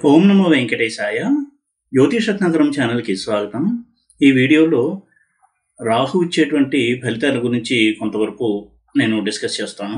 ఓం నమో వెంకటేశాయ జ్యోతిషత్నగరం ఛానల్కి స్వాగతం ఈ వీడియోలో రాహు ఇచ్చేటువంటి ఫలితాల గురించి కొంతవరకు నేను డిస్కస్ చేస్తాను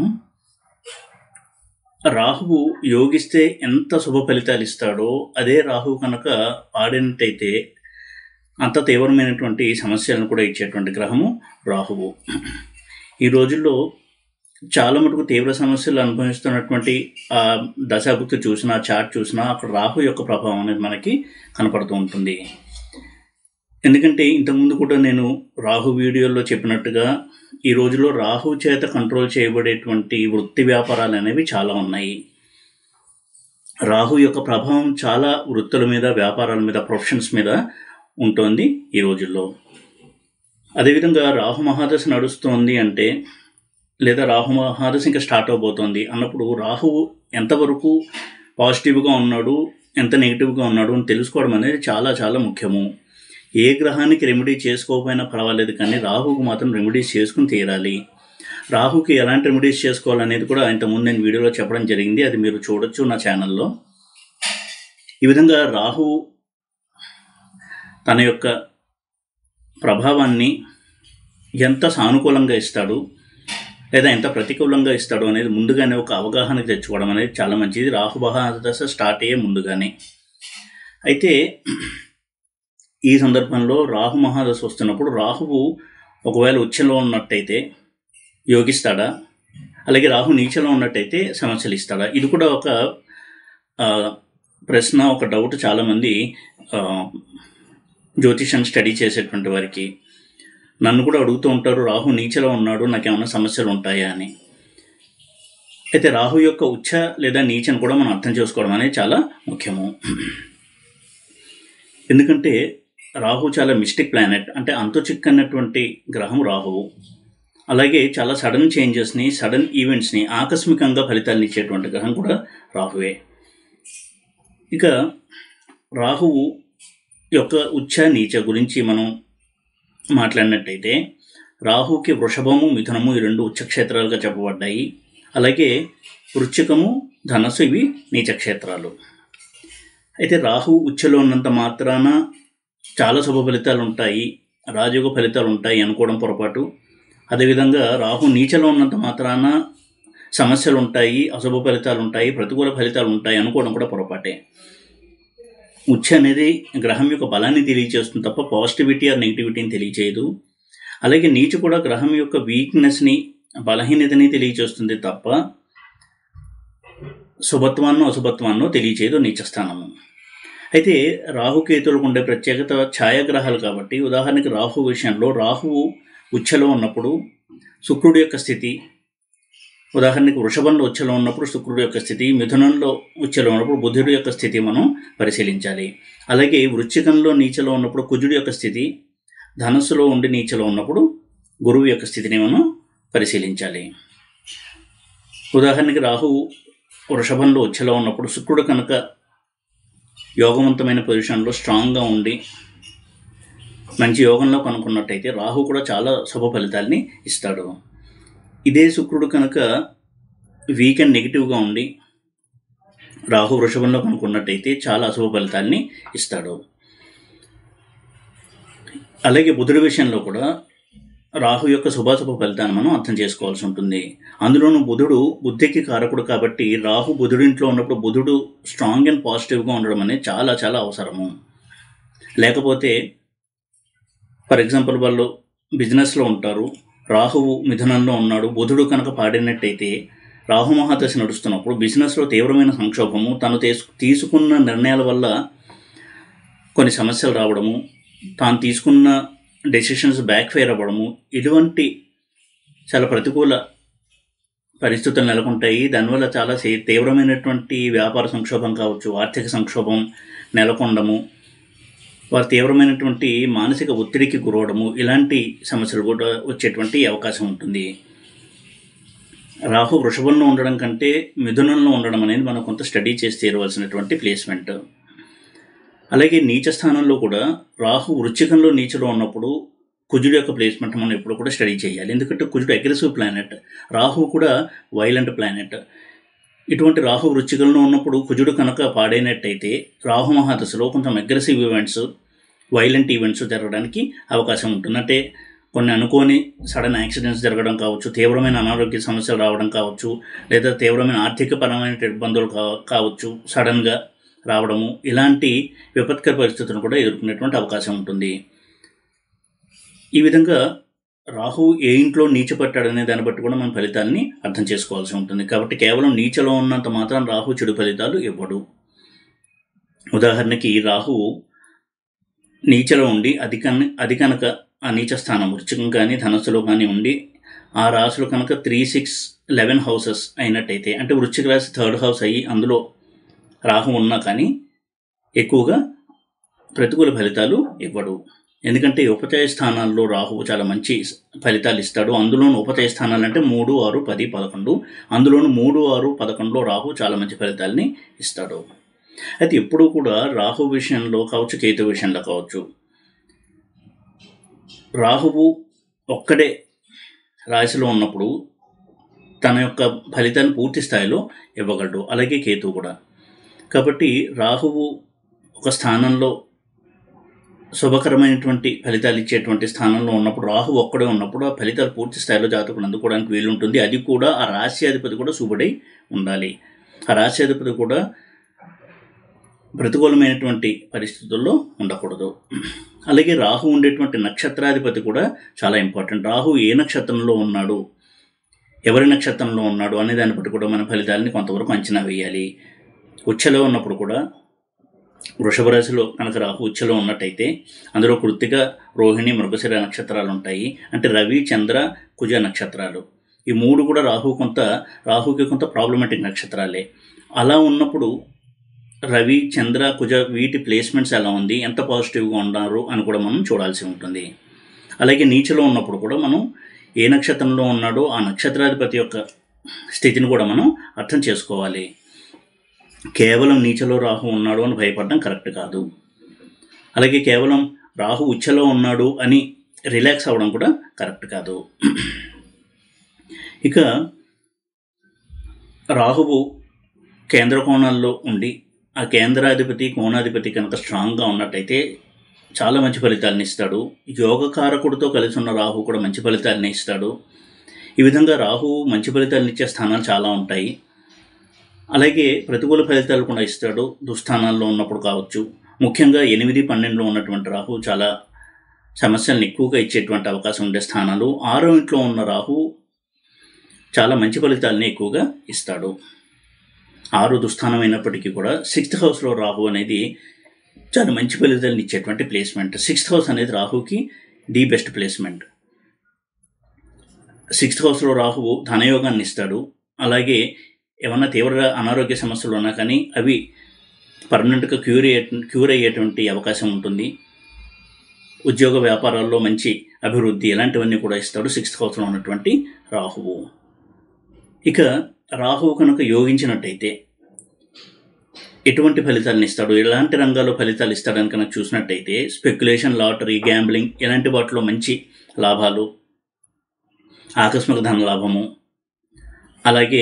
రాహువు యోగిస్తే ఎంత శుభ ఫలితాలు ఇస్తాడో అదే రాహు కనుక ఆడినట్టయితే అంత తీవ్రమైనటువంటి సమస్యలను కూడా ఇచ్చేటువంటి గ్రహము రాహువు ఈ రోజుల్లో చాలా మటుకు తీవ్ర సమస్యలు అనుభవిస్తున్నటువంటి ఆ దశాభుక్తి చూసినా చార్ట్ చూసినా అక్కడ రాహు యొక్క ప్రభావం అనేది మనకి కనపడుతూ ఉంటుంది ఎందుకంటే ఇంతకుముందు కూడా నేను రాహు వీడియోలో చెప్పినట్టుగా ఈ రోజులో రాహు చేత కంట్రోల్ చేయబడేటువంటి వృత్తి వ్యాపారాలు అనేవి చాలా ఉన్నాయి రాహు యొక్క ప్రభావం చాలా వృత్తుల మీద వ్యాపారాల మీద ప్రొఫెషన్స్ మీద ఉంటుంది ఈ రోజుల్లో అదేవిధంగా రాహు మహాదశ నడుస్తోంది అంటే లేదా రాహు మహాదశ ఇంకా స్టార్ట్ అవబోతోంది అన్నప్పుడు రాహువు ఎంతవరకు పాజిటివ్గా ఉన్నాడు ఎంత నెగిటివ్గా ఉన్నాడు అని తెలుసుకోవడం అనేది చాలా చాలా ముఖ్యము ఏ గ్రహానికి రెమెడీ చేసుకోకపోయినా పర్వాలేదు కానీ రాహుకు మాత్రం రెమెడీస్ చేసుకుని తీరాలి రాహుకి ఎలాంటి రెమెడీస్ చేసుకోవాలనేది కూడా ఇంతకుముందు నేను వీడియోలో చెప్పడం జరిగింది అది మీరు చూడొచ్చు నా ఛానల్లో ఈ విధంగా రాహు తన యొక్క ప్రభావాన్ని ఎంత సానుకూలంగా ఇస్తాడు లేదా ఎంత ప్రతికూలంగా ఇస్తాడు అనేది ముందుగానే ఒక అవగాహనకు తెచ్చుకోవడం అనేది చాలా మంచిది రాహు దశ స్టార్ట్ అయ్యే ముందుగానే అయితే ఈ సందర్భంలో రాహు మహాదశ వస్తున్నప్పుడు రాహువు ఒకవేళ ఉచ్చలో ఉన్నట్టయితే యోగిస్తాడా అలాగే రాహు నీచలో ఉన్నట్టయితే సమస్యలు ఇస్తాడా ఇది కూడా ఒక ఆ, ప్రశ్న ఒక డౌట్ చాలామంది ఆ, జ్యోతిషం స్టడీ చేసేటువంటి వారికి నన్ను కూడా అడుగుతూ ఉంటారు రాహు నీచలో ఉన్నాడు నాకేమైనా సమస్యలు ఉంటాయా అని అయితే రాహు యొక్క ఉచ్చ లేదా నీచను కూడా మనం అర్థం చేసుకోవడం అనేది చాలా ముఖ్యము ఎందుకంటే రాహు చాలా మిస్టిక్ ప్లానెట్ అంటే అంతు చిక్కనటువంటి గ్రహం రాహువు అలాగే చాలా సడన్ చేంజెస్ని సడన్ ఈవెంట్స్ని ఆకస్మికంగా ఫలితాలను ఇచ్చేటువంటి గ్రహం కూడా రాహువే ఇక రాహువు యొక్క ఉచ్చ నీచ గురించి మనం మాట్లాడినట్టయితే రాహుకి వృషభము మిథునము ఈ రెండు ఉచ్చక్షేత్రాలుగా చెప్పబడ్డాయి అలాగే వృశ్చికము ధనస్సు ఇవి నీచక్షేత్రాలు అయితే రాహు ఉచ్చలో ఉన్నంత మాత్రాన చాలా శుభ ఫలితాలు ఉంటాయి రాజయోగ ఫలితాలు ఉంటాయి అనుకోవడం పొరపాటు అదేవిధంగా రాహు నీచలో ఉన్నంత మాత్రాన సమస్యలు ఉంటాయి అశుభ ఫలితాలు ఉంటాయి ప్రతికూల ఫలితాలు ఉంటాయి అనుకోవడం కూడా పొరపాటే ఉచ్చ అనేది గ్రహం యొక్క బలాన్ని తెలియజేస్తుంది తప్ప పాజిటివిటీ ఆర్ నెగిటివిటీని తెలియచేయదు అలాగే నీచు కూడా గ్రహం యొక్క వీక్నెస్ని బలహీనతని తెలియజేస్తుంది తప్ప శుభత్వాన్నో అశుభత్వాన్నో తెలియచేయదు నీచ స్థానము అయితే రాహుకేతులకు ఉండే ప్రత్యేకత ఛాయాగ్రహాలు కాబట్టి ఉదాహరణకి రాహు విషయంలో రాహువు ఉచ్చలో ఉన్నప్పుడు శుక్రుడి యొక్క స్థితి ఉదాహరణకి వృషభంలో ఉచ్చలో ఉన్నప్పుడు శుక్రుడి యొక్క స్థితి మిథునంలో ఉచ్చలో ఉన్నప్పుడు బుధుడి యొక్క స్థితి మనం పరిశీలించాలి అలాగే వృశ్చికంలో నీచలో ఉన్నప్పుడు కుజుడి యొక్క స్థితి ధనస్సులో ఉండి నీచలో ఉన్నప్పుడు గురువు యొక్క స్థితిని మనం పరిశీలించాలి ఉదాహరణకి రాహువు వృషభంలో ఉచ్చలో ఉన్నప్పుడు శుక్రుడు కనుక యోగవంతమైన పొజిషన్లో స్ట్రాంగ్గా ఉండి మంచి యోగంలో కనుక్కున్నట్టయితే రాహు కూడా చాలా శుభ ఫలితాల్ని ఇస్తాడు ఇదే శుక్రుడు కనుక వీక్ అండ్ నెగిటివ్గా ఉండి రాహు వృషభంలో కనుక్కున్నట్టయితే చాలా అశుభ ఫలితాల్ని ఇస్తాడు అలాగే బుధుడి విషయంలో కూడా రాహు యొక్క శుభాశుభ ఫలితాన్ని మనం అర్థం చేసుకోవాల్సి ఉంటుంది అందులోనూ బుధుడు బుద్ధికి కారకుడు కాబట్టి రాహు బుధుడింట్లో ఉన్నప్పుడు బుధుడు స్ట్రాంగ్ అండ్ పాజిటివ్గా ఉండడం అనేది చాలా చాలా అవసరము లేకపోతే ఫర్ ఎగ్జాంపుల్ వాళ్ళు బిజినెస్లో ఉంటారు రాహువు మిథునంలో ఉన్నాడు బుధుడు కనుక పాడినట్టయితే రాహు మహాదశ నడుస్తున్నప్పుడు బిజినెస్లో తీవ్రమైన సంక్షోభము తను తీసు తీసుకున్న నిర్ణయాల వల్ల కొన్ని సమస్యలు రావడము తాను తీసుకున్న డెసిషన్స్ బ్యాక్ ఫైర్ అవ్వడము ఇటువంటి చాలా ప్రతికూల పరిస్థితులు నెలకొంటాయి దానివల్ల చాలా సే- తీవ్రమైనటువంటి వ్యాపార సంక్షోభం కావచ్చు ఆర్థిక సంక్షోభం నెలకొండము వారు తీవ్రమైనటువంటి మానసిక ఒత్తిడికి గురవడము ఇలాంటి సమస్యలు కూడా వచ్చేటువంటి అవకాశం ఉంటుంది రాహు వృషభంలో ఉండడం కంటే మిథునంలో ఉండడం అనేది మనం కొంత స్టడీ చేసి తీరవలసినటువంటి ప్లేస్మెంట్ అలాగే నీచ స్థానంలో కూడా రాహు వృచ్చికంలో నీచలో ఉన్నప్పుడు కుజుడు యొక్క ప్లేస్మెంట్ మనం ఎప్పుడు కూడా స్టడీ చేయాలి ఎందుకంటే కుజుడు అగ్రెసివ్ ప్లానెట్ రాహు కూడా వైలెంట్ ప్లానెట్ ఇటువంటి రాహు వృచ్చికల్లో ఉన్నప్పుడు కుజుడు కనుక పాడైనట్టయితే రాహు మహాదశలో కొంచెం అగ్రెసివ్ ఈవెంట్స్ వైలెంట్ ఈవెంట్స్ జరగడానికి అవకాశం ఉంటుంది అంటే కొన్ని అనుకోని సడన్ యాక్సిడెంట్స్ జరగడం కావచ్చు తీవ్రమైన అనారోగ్య సమస్యలు రావడం కావచ్చు లేదా తీవ్రమైన ఆర్థికపరమైన ఇబ్బందులు కా కావచ్చు సడన్గా రావడము ఇలాంటి విపత్కర పరిస్థితులను కూడా ఎదుర్కొనేటువంటి అవకాశం ఉంటుంది ఈ విధంగా రాహు ఏ ఇంట్లో నీచపట్టాడనే దాన్ని బట్టి కూడా మనం ఫలితాన్ని అర్థం చేసుకోవాల్సి ఉంటుంది కాబట్టి కేవలం నీచలో ఉన్నంత మాత్రం రాహు చెడు ఫలితాలు ఇవ్వడు ఉదాహరణకి రాహువు నీచలో ఉండి అది కన్ అది కనుక ఆ నీచ స్థానం వృచ్చికం కానీ ధనస్సులో కానీ ఉండి ఆ రాశులు కనుక త్రీ సిక్స్ లెవెన్ హౌసెస్ అయినట్టయితే అంటే వృశ్చిక రాశి థర్డ్ హౌస్ అయ్యి అందులో రాహు ఉన్నా కానీ ఎక్కువగా ప్రతికూల ఫలితాలు ఇవ్వడు ఎందుకంటే ఉపచయ స్థానాల్లో రాహువు చాలా మంచి ఫలితాలు ఇస్తాడు అందులోను ఉపచయ స్థానాలు అంటే మూడు ఆరు పది పదకొండు అందులోను మూడు ఆరు పదకొండులో రాహు చాలా మంచి ఫలితాలని ఇస్తాడు అయితే ఎప్పుడూ కూడా రాహు విషయంలో కావచ్చు కేతు విషయంలో కావచ్చు రాహువు ఒక్కడే రాశిలో ఉన్నప్పుడు తన యొక్క ఫలితాన్ని పూర్తి స్థాయిలో ఇవ్వగలడు అలాగే కేతు కూడా కాబట్టి రాహువు ఒక స్థానంలో శుభకరమైనటువంటి ఫలితాలు ఇచ్చేటువంటి స్థానంలో ఉన్నప్పుడు రాహు ఒక్కడే ఉన్నప్పుడు ఆ ఫలితాలు పూర్తి స్థాయిలో జాతకుడు అందుకోవడానికి వీలుంటుంది అది కూడా ఆ రాశ్యాధిపతి కూడా శుభుడై ఉండాలి ఆ రాశ్యాధిపతి కూడా ప్రతికూలమైనటువంటి పరిస్థితుల్లో ఉండకూడదు అలాగే రాహు ఉండేటువంటి నక్షత్రాధిపతి కూడా చాలా ఇంపార్టెంట్ రాహు ఏ నక్షత్రంలో ఉన్నాడు ఎవరి నక్షత్రంలో ఉన్నాడు అనే దాన్ని బట్టి కూడా మన ఫలితాలని కొంతవరకు అంచనా వేయాలి ఉచ్చలో ఉన్నప్పుడు కూడా వృషభ రాశిలో కనుక రాహు ఉచ్చలో ఉన్నట్టయితే అందులో కృత్తిక రోహిణి మృగశిర నక్షత్రాలు ఉంటాయి అంటే రవి చంద్ర కుజ నక్షత్రాలు ఈ మూడు కూడా రాహు కొంత రాహుకి కొంత ప్రాబ్లమాటిక్ నక్షత్రాలే అలా ఉన్నప్పుడు రవి చంద్ర కుజ వీటి ప్లేస్మెంట్స్ ఎలా ఉంది ఎంత పాజిటివ్గా ఉన్నారు అని కూడా మనం చూడాల్సి ఉంటుంది అలాగే నీచలో ఉన్నప్పుడు కూడా మనం ఏ నక్షత్రంలో ఉన్నాడో ఆ నక్షత్రాధిపతి యొక్క స్థితిని కూడా మనం అర్థం చేసుకోవాలి కేవలం నీచలో రాహు ఉన్నాడు అని భయపడడం కరెక్ట్ కాదు అలాగే కేవలం రాహు ఉచ్చలో ఉన్నాడు అని రిలాక్స్ అవ్వడం కూడా కరెక్ట్ కాదు ఇక రాహువు కేంద్ర కోణాల్లో ఉండి ఆ కేంద్రాధిపతి కోణాధిపతి కనుక స్ట్రాంగ్గా ఉన్నట్టయితే చాలా మంచి ఫలితాలను ఇస్తాడు యోగకారకుడితో కలిసి ఉన్న రాహు కూడా మంచి ఫలితాలని ఇస్తాడు ఈ విధంగా రాహు మంచి ఫలితాలను ఇచ్చే స్థానాలు చాలా ఉంటాయి అలాగే ప్రతికూల ఫలితాలు కూడా ఇస్తాడు దుస్థానాల్లో ఉన్నప్పుడు కావచ్చు ముఖ్యంగా ఎనిమిది పన్నెండులో ఉన్నటువంటి రాహు చాలా సమస్యలను ఎక్కువగా ఇచ్చేటువంటి అవకాశం ఉండే స్థానాలు ఆరో ఇంట్లో ఉన్న రాహు చాలా మంచి ఫలితాలని ఎక్కువగా ఇస్తాడు ఆరు దుస్థానం అయినప్పటికీ కూడా సిక్స్త్ హౌస్లో రాహు అనేది చాలా మంచి ఫలితాలను ఇచ్చేటువంటి ప్లేస్మెంట్ సిక్స్త్ హౌస్ అనేది రాహుకి ది బెస్ట్ ప్లేస్మెంట్ సిక్స్త్ హౌస్లో రాహువు ధనయోగాన్ని ఇస్తాడు అలాగే ఏమన్నా తీవ్ర అనారోగ్య సమస్యలు ఉన్నా కానీ అవి పర్మనెంట్గా క్యూర్ అయ్యే క్యూర్ అయ్యేటువంటి అవకాశం ఉంటుంది ఉద్యోగ వ్యాపారాల్లో మంచి అభివృద్ధి ఇలాంటివన్నీ కూడా ఇస్తాడు సిక్స్త్ హౌస్లో ఉన్నటువంటి రాహువు ఇక రాహువు కనుక యోగించినట్టయితే ఎటువంటి ఫలితాలను ఇస్తాడు ఎలాంటి రంగాల్లో ఫలితాలు ఇస్తాడని కనుక చూసినట్టయితే స్పెక్యులేషన్ లాటరీ గ్యాంబ్లింగ్ ఇలాంటి వాటిలో మంచి లాభాలు ఆకస్మిక ధన లాభము అలాగే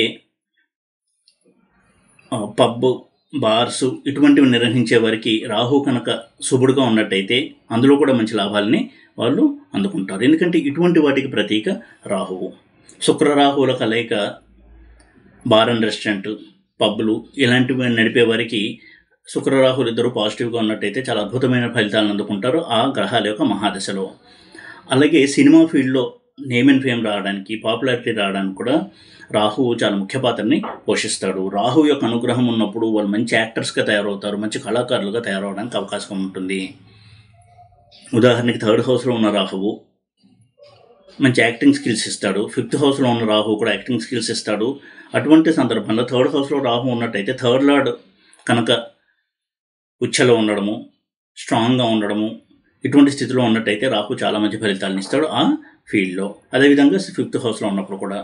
పబ్ బార్స్ ఇటువంటివి నిర్వహించే వారికి రాహు కనుక శుభుడుగా ఉన్నట్టయితే అందులో కూడా మంచి లాభాలని వాళ్ళు అందుకుంటారు ఎందుకంటే ఇటువంటి వాటికి ప్రతీక రాహువు శుక్ర రాహువుల కలయిక బార్ అండ్ రెస్టారెంట్ పబ్బులు ఇలాంటివి నడిపే వారికి శుక్రరాహులు ఇద్దరు పాజిటివ్గా ఉన్నట్టయితే చాలా అద్భుతమైన ఫలితాలను అందుకుంటారు ఆ గ్రహాల యొక్క మహాదశలో అలాగే సినిమా ఫీల్డ్లో నేమ్ అండ్ ఫేమ్ రావడానికి పాపులారిటీ రావడానికి కూడా రాహువు చాలా ముఖ్య పాత్రని పోషిస్తాడు రాహు యొక్క అనుగ్రహం ఉన్నప్పుడు వాళ్ళు మంచి యాక్టర్స్గా తయారవుతారు మంచి కళాకారులుగా తయారవడానికి అవకాశం ఉంటుంది ఉదాహరణకి థర్డ్ హౌస్లో ఉన్న రాహువు మంచి యాక్టింగ్ స్కిల్స్ ఇస్తాడు ఫిఫ్త్ హౌస్లో ఉన్న రాహు కూడా యాక్టింగ్ స్కిల్స్ ఇస్తాడు అటువంటి సందర్భంలో థర్డ్ హౌస్లో రాహు ఉన్నట్టయితే థర్డ్ లార్డ్ కనుక ఉచ్చలో ఉండడము స్ట్రాంగ్గా ఉండడము ఇటువంటి స్థితిలో ఉన్నట్టయితే రాహు చాలా మంచి ఫలితాలను ఇస్తాడు ఆ ఫీల్డ్లో అదేవిధంగా ఫిఫ్త్ హౌస్లో ఉన్నప్పుడు కూడా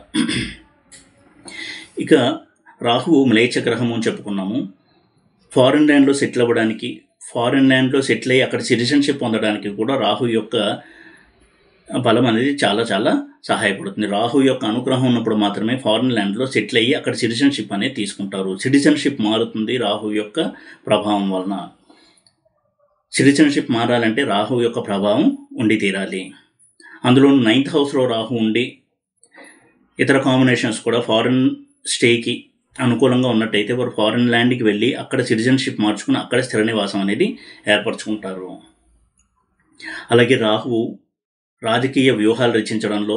ఇక రాహువు మ్లేచ్ఛ గ్రహము అని చెప్పుకున్నాము ఫారిన్ ల్యాండ్లో సెటిల్ అవ్వడానికి ఫారిన్ ల్యాండ్లో సెటిల్ అయ్యి అక్కడ సిటిజన్షిప్ పొందడానికి కూడా రాహు యొక్క బలం అనేది చాలా చాలా సహాయపడుతుంది రాహు యొక్క అనుగ్రహం ఉన్నప్పుడు మాత్రమే ఫారిన్ ల్యాండ్లో సెటిల్ అయ్యి అక్కడ సిటిజన్షిప్ అనేది తీసుకుంటారు సిటిజన్షిప్ మారుతుంది రాహు యొక్క ప్రభావం వలన సిటిజన్షిప్ మారాలంటే రాహు యొక్క ప్రభావం ఉండి తీరాలి అందులో నైన్త్ హౌస్లో రాహు ఉండి ఇతర కాంబినేషన్స్ కూడా ఫారిన్ స్టేకి అనుకూలంగా ఉన్నట్టయితే వారు ఫారిన్ ల్యాండ్కి వెళ్ళి అక్కడ సిటిజన్షిప్ మార్చుకుని అక్కడ స్థిర నివాసం అనేది ఏర్పరచుకుంటారు అలాగే రాహువు రాజకీయ వ్యూహాలు రచించడంలో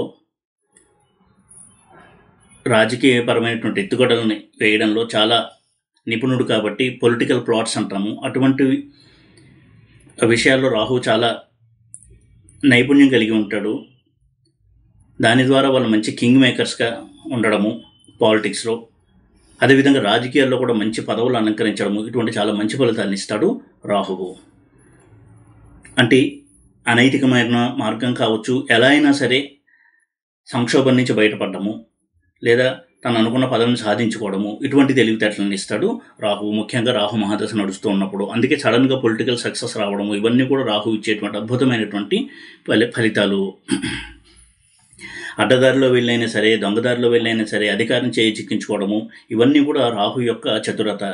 రాజకీయపరమైనటువంటి ఎత్తుగడలని వేయడంలో చాలా నిపుణుడు కాబట్టి పొలిటికల్ ప్లాట్స్ అంటాము అటువంటి విషయాల్లో రాహు చాలా నైపుణ్యం కలిగి ఉంటాడు దాని ద్వారా వాళ్ళు మంచి కింగ్ మేకర్స్గా ఉండడము పాలిటిక్స్లో అదేవిధంగా రాజకీయాల్లో కూడా మంచి పదవులు అలంకరించడము ఇటువంటి చాలా మంచి ఫలితాలను ఇస్తాడు రాహువు అంటే అనైతికమైన మార్గం కావచ్చు ఎలా అయినా సరే సంక్షోభం నుంచి బయటపడము లేదా తను అనుకున్న పదవిని సాధించుకోవడము ఇటువంటి తెలివితేటలను ఇస్తాడు రాహు ముఖ్యంగా రాహు మహాదశ నడుస్తూ ఉన్నప్పుడు అందుకే సడన్గా పొలిటికల్ సక్సెస్ రావడము ఇవన్నీ కూడా రాహు ఇచ్చేటువంటి అద్భుతమైనటువంటి ఫలి ఫలితాలు అడ్డదారిలో వెళ్ళైనా సరే దొంగదారిలో వెళ్ళైనా సరే అధికారం చేయి చిక్కించుకోవడము ఇవన్నీ కూడా రాహు యొక్క చతురత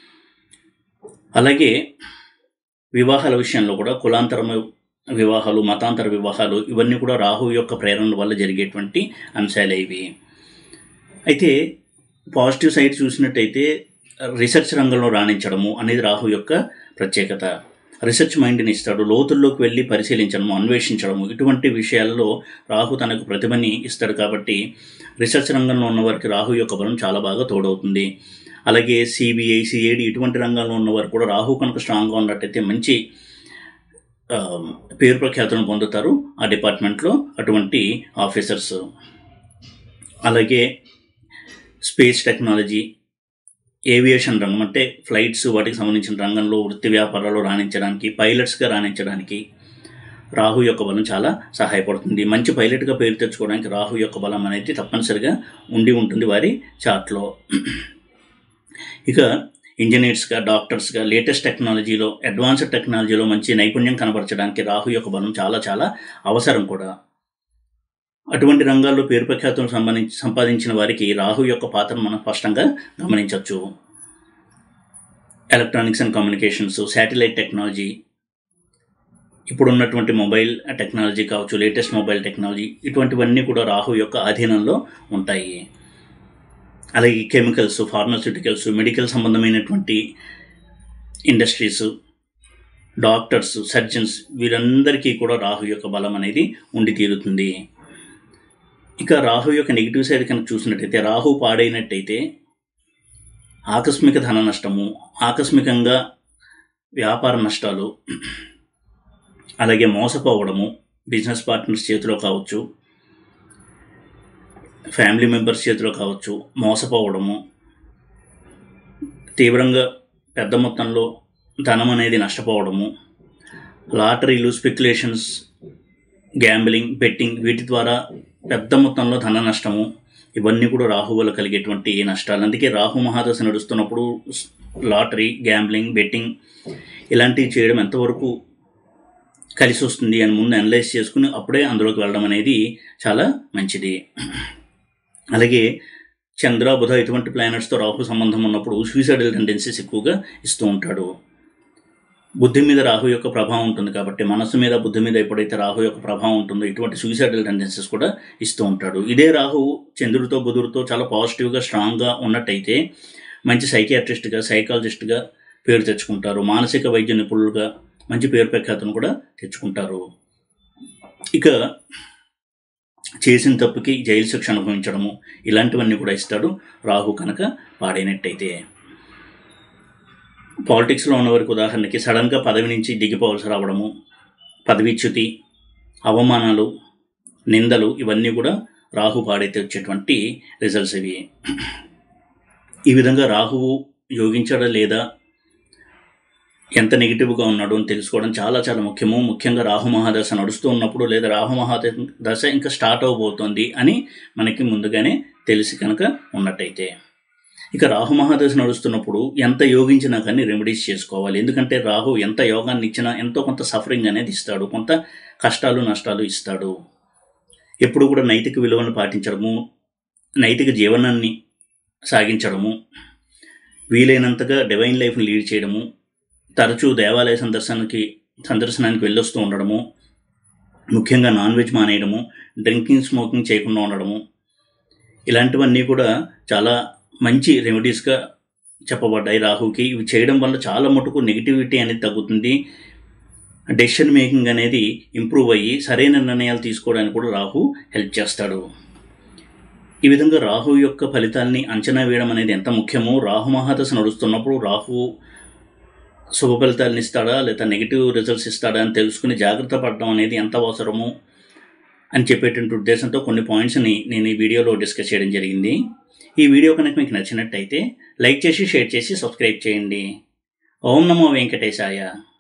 అలాగే వివాహాల విషయంలో కూడా కులాంతరం వివాహాలు మతాంతర వివాహాలు ఇవన్నీ కూడా రాహు యొక్క ప్రేరణ వల్ల జరిగేటువంటి అంశాలే ఇవి అయితే పాజిటివ్ సైడ్ చూసినట్టయితే రీసెర్చ్ రంగంలో రాణించడము అనేది రాహు యొక్క ప్రత్యేకత రీసెర్చ్ మైండ్ని ఇస్తాడు లోతుల్లోకి వెళ్ళి పరిశీలించడము అన్వేషించడము ఇటువంటి విషయాల్లో రాహు తనకు ప్రతిభని ఇస్తాడు కాబట్టి రీసెర్చ్ రంగంలో ఉన్న వారికి రాహు యొక్క బలం చాలా బాగా తోడవుతుంది అలాగే సిబిఐ సిఐడి ఇటువంటి రంగాల్లో ఉన్నవారు కూడా రాహు కనుక స్ట్రాంగ్గా ఉన్నట్టయితే మంచి ఆ, పేరు ప్రఖ్యాతులను పొందుతారు ఆ డిపార్ట్మెంట్లో అటువంటి ఆఫీసర్స్ అలాగే స్పేస్ టెక్నాలజీ ఏవియేషన్ రంగం అంటే ఫ్లైట్స్ వాటికి సంబంధించిన రంగంలో వృత్తి వ్యాపారాలు రాణించడానికి పైలట్స్గా రాణించడానికి రాహు యొక్క బలం చాలా సహాయపడుతుంది మంచి పైలట్గా పేరు తెచ్చుకోవడానికి రాహు యొక్క బలం అనేది తప్పనిసరిగా ఉండి ఉంటుంది వారి చార్ట్లో ఇక ఇంజనీర్స్గా డాక్టర్స్గా లేటెస్ట్ టెక్నాలజీలో అడ్వాన్స్డ్ టెక్నాలజీలో మంచి నైపుణ్యం కనబరచడానికి రాహు యొక్క బలం చాలా చాలా అవసరం కూడా అటువంటి రంగాల్లో పేరు ప్రఖ్యాతులు సంబంధించి సంపాదించిన వారికి రాహు యొక్క పాత్ర మనం స్పష్టంగా గమనించవచ్చు electronics and communications satellite technology ఇప్పుడు ఉన్నటువంటి మొబైల్ టెక్నాలజీ కావచ్చు లేటెస్ట్ మొబైల్ టెక్నాలజీ ఇటువంటివన్నీ కూడా రాహు యొక్క ఆధీనంలో ఉంటాయి అలాగే కెమికల్స్ ఫార్మాస్యూటికల్స్ మెడికల్ సంబంధమైనటువంటి ఇండస్ట్రీస్ డాక్టర్స్ సర్జన్స్ వీరందరికీ కూడా రాహు యొక్క బలం అనేది ఉండి తీరుతుంది ఇక రాహు యొక్క నెగిటివ్ సైడ్ కనుక చూసినట్టయితే రాహు పాడైనట్టయితే ఆకస్మిక ధన నష్టము ఆకస్మికంగా వ్యాపార నష్టాలు అలాగే మోసపోవడము బిజినెస్ పార్ట్నర్స్ చేతిలో కావచ్చు ఫ్యామిలీ మెంబర్స్ చేతిలో కావచ్చు మోసపోవడము తీవ్రంగా పెద్ద మొత్తంలో ధనం అనేది నష్టపోవడము లాటరీలు స్పెక్యులేషన్స్ గ్యాంబ్లింగ్ బెట్టింగ్ వీటి ద్వారా పెద్ద మొత్తంలో ధన నష్టము ఇవన్నీ కూడా రాహు వల్ల కలిగేటువంటి నష్టాలు అందుకే రాహు మహాదశ నడుస్తున్నప్పుడు లాటరీ గ్యాంబ్లింగ్ బెట్టింగ్ ఇలాంటివి చేయడం ఎంతవరకు కలిసి వస్తుంది అని ముందు అనలైజ్ చేసుకుని అప్పుడే అందులోకి వెళ్ళడం అనేది చాలా మంచిది అలాగే చంద్ర బుధ ఇటువంటి ప్లానెట్స్తో రాహు సంబంధం ఉన్నప్పుడు సూసైడల్ టెండెన్సీస్ ఎక్కువగా ఇస్తూ ఉంటాడు బుద్ధి మీద రాహు యొక్క ప్రభావం ఉంటుంది కాబట్టి మనసు మీద బుద్ధి మీద ఎప్పుడైతే రాహు యొక్క ప్రభావం ఉంటుందో ఇటువంటి సూసైడల్ టెండెన్సీస్ కూడా ఇస్తూ ఉంటాడు ఇదే రాహు చంద్రుడితో బుధుడితో చాలా పాజిటివ్గా స్ట్రాంగ్గా ఉన్నట్టయితే మంచి సైకియాట్రిస్ట్గా సైకాలజిస్ట్గా పేరు తెచ్చుకుంటారు మానసిక వైద్య నిపుణులుగా మంచి పేరు ప్రఖ్యాతను కూడా తెచ్చుకుంటారు ఇక చేసిన తప్పుకి జైలు శిక్ష అనుభవించడము ఇలాంటివన్నీ కూడా ఇస్తాడు రాహు కనుక పాడైనట్టయితే పాలిటిక్స్లో ఉన్నవారికి ఉదాహరణకి సడన్గా పదవి నుంచి దిగిపోవలసి రావడము పదవిచ్యుతి అవమానాలు నిందలు ఇవన్నీ కూడా రాహు పాడైతే వచ్చేటువంటి రిజల్ట్స్ ఇవి ఈ విధంగా రాహువు యోగించడా లేదా ఎంత నెగిటివ్గా ఉన్నాడో అని తెలుసుకోవడం చాలా చాలా ముఖ్యము ముఖ్యంగా రాహు మహాదశ నడుస్తూ ఉన్నప్పుడు లేదా రాహు మహాదశ ఇంకా స్టార్ట్ అవబోతోంది అని మనకి ముందుగానే తెలిసి కనుక ఉన్నట్టయితే ఇక రాహు మహాదశ నడుస్తున్నప్పుడు ఎంత యోగించినా కానీ రెమెడీస్ చేసుకోవాలి ఎందుకంటే రాహు ఎంత యోగాన్ని ఇచ్చినా ఎంతో కొంత సఫరింగ్ అనేది ఇస్తాడు కొంత కష్టాలు నష్టాలు ఇస్తాడు ఎప్పుడు కూడా నైతిక విలువలను పాటించడము నైతిక జీవనాన్ని సాగించడము వీలైనంతగా డివైన్ లైఫ్ని లీడ్ చేయడము తరచూ దేవాలయ సందర్శనకి సందర్శనానికి వెళ్ళొస్తూ ఉండడము ముఖ్యంగా నాన్ వెజ్ మానేయడము డ్రింకింగ్ స్మోకింగ్ చేయకుండా ఉండడము ఇలాంటివన్నీ కూడా చాలా మంచి రెమెడీస్గా చెప్పబడ్డాయి రాహుకి ఇవి చేయడం వల్ల చాలా మటుకు నెగిటివిటీ అనేది తగ్గుతుంది డెసిషన్ మేకింగ్ అనేది ఇంప్రూవ్ అయ్యి సరైన నిర్ణయాలు తీసుకోవడానికి కూడా రాహు హెల్ప్ చేస్తాడు ఈ విధంగా రాహు యొక్క ఫలితాల్ని అంచనా వేయడం అనేది ఎంత ముఖ్యమో రాహు మహాదశ నడుస్తున్నప్పుడు రాహు శుభ ఫలితాలను ఇస్తాడా లేదా నెగిటివ్ రిజల్ట్స్ ఇస్తాడా అని తెలుసుకుని జాగ్రత్త పడడం అనేది ఎంత అవసరమో అని చెప్పేటువంటి ఉద్దేశంతో కొన్ని పాయింట్స్ని నేను ఈ వీడియోలో డిస్కస్ చేయడం జరిగింది ఈ వీడియో కనుక మీకు నచ్చినట్టయితే లైక్ చేసి షేర్ చేసి సబ్స్క్రైబ్ చేయండి ఓం నమో వెంకటేశాయ